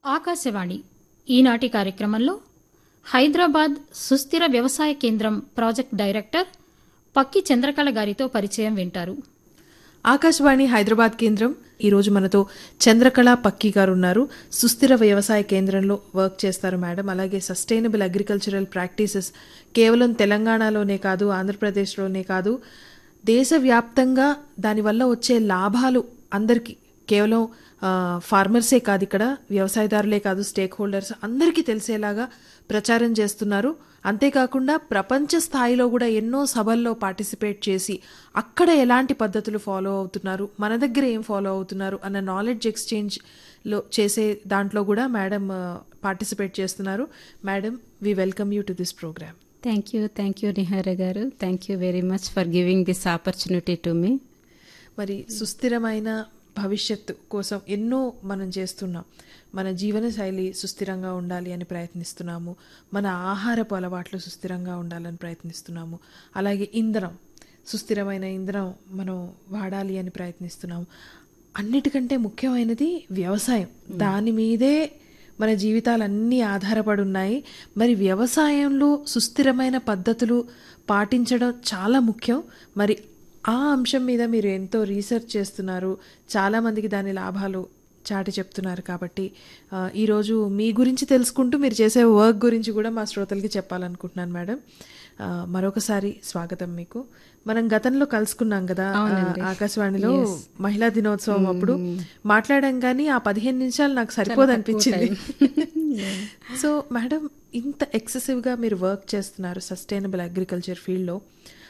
ఆకాశవాణి ఈనాటి కార్యక్రమంలో హైదరాబాద్ సుస్థిర వ్యవసాయ కేంద్రం ప్రాజెక్ట్ డైరెక్టర్ పక్కి చంద్రకళ గారితో పరిచయం వింటారు ఆకాశవాణి హైదరాబాద్ కేంద్రం ఈరోజు మనతో చంద్రకళ పక్కి గారు ఉన్నారు సుస్థిర వ్యవసాయ కేంద్రంలో వర్క్ చేస్తారు మేడం అలాగే సస్టైనబుల్ అగ్రికల్చరల్ ప్రాక్టీసెస్ కేవలం తెలంగాణలోనే కాదు ఆంధ్రప్రదేశ్లోనే కాదు దేశవ్యాప్తంగా దానివల్ల వచ్చే లాభాలు అందరికీ కేవలం ఆ, ఫార్మర్సే కాదు ఇక్కడ వ్యవసాయదారులే కాదు స్టేక్ హోల్డర్స్ అందరికీ తెలిసేలాగా ప్రచారం చేస్తున్నారు అంతేకాకుండా ప్రపంచ స్థాయిలో కూడా ఎన్నో సభల్లో పార్టిసిపేట్ చేసి అక్కడ ఎలాంటి పద్ధతులు ఫాలో అవుతున్నారు మన దగ్గర ఏం ఫాలో అవుతున్నారు అన్న నాలెడ్జ్ ఎక్స్చేంజ్లో చేసే దాంట్లో కూడా మేడం పార్టిసిపేట్ చేస్తున్నారు madam we welcome you to this programme thank you thank you Nihara garu thank you very much for giving this opportunity to me మరి సుస్థిరమైన భవిష్యత్తు కోసం ఎన్నో మనం చేస్తున్నాం మన జీవన శైలి సుస్థిరంగా ఉండాలి అని ప్రయత్నిస్తున్నాము మన ఆహారపు అలవాట్లు సుస్థిరంగా ఉండాలని ప్రయత్నిస్తున్నాము అలాగే ఇంధనం సుస్థిరమైన ఇంధనం మనం వాడాలి అని ప్రయత్నిస్తున్నాము అన్నిటికంటే ముఖ్యమైనది వ్యవసాయం దాని మీదే మన జీవితాలన్నీ ఆధారపడి ఉన్నాయి మరి వ్యవసాయంలో సుస్థిరమైన పద్ధతులు పాటించడం చాలా ముఖ్యం మరి ఆ అంశం మీద మీరు ఎంతో రీసెర్చ్ చేస్తున్నారు చాలామందికి దాని లాభాలు చాటి చెప్తున్నారు కాబట్టి ఆ, ఈరోజు మీ గురించి తెలుసుకుంటూ మీరు చేసే వర్క్ గురించి కూడా మా శ్రోతలకి చెప్పాలనుకుంటున్నాను మేడం ఆ, మరొకసారి స్వాగతం మీకు మనం గతంలో కలుసుకున్నాం కదా ఆ, ఆకాశవాణిలో మహిళా దినోత్సవం అప్పుడు మాట్లాడాం కానీ ఆ పదిహేను నిమిషాలు నాకు సరిపోదు అనిపించింది సో మేడం ఇంత ఎక్సెసివ్గా మీరు వర్క్ చేస్తున్నారు సస్టైనబుల్ అగ్రికల్చర్ ఫీల్డ్లో